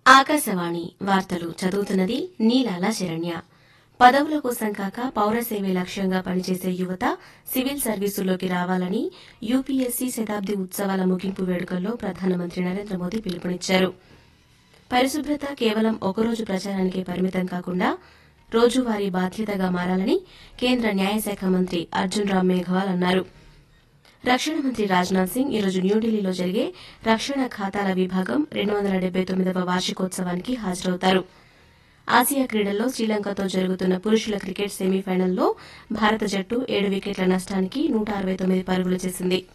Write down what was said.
ఆకాశవాణి వార్తలు చదువుతున్నది నీలాల శరణ్య పదవుల కోసం కాక పౌర సేవే లక్ష్యంగా పనిచేసే యువత సివిల్ సర్వీసుల్లోకి రావాలని యూపీఎస్సీ శతాబ్ది ఉత్సవాల ముగింపు వేడుకల్లో ప్రధానమంత్రి నరేంద్ర మోదీ పిలుపునిచ్చారు పరిశుభ్రత కేవలం ఒకరోజు ప్రచారానికే పరిమితం కాకుండా రోజువారీ బాధ్యతగా మారాలని కేంద్ర న్యాయశాఖ మంత్రి అర్జున్ రామ్ మేఘవాల్ అన్నారు రక్షణ మంత్రి రాజ్నాథ్ సింగ్ ఈరోజు న్యూఢిల్లీలో జరిగే రక్షణ ఖాతాల విభాగం రెండు వందల డెబ్బై తొమ్మిదవ వార్షికోత్సవానికి హాజరవుతారు ఆసియా క్రీడల్లో శ్రీలంకతో జరుగుతున్న పురుషుల క్రికెట్ సెమీఫైనల్లో భారత జట్టు ఏడు వికెట్ల నష్టానికి నూట అరవై తొమ్మిది పరుగులు చేసింది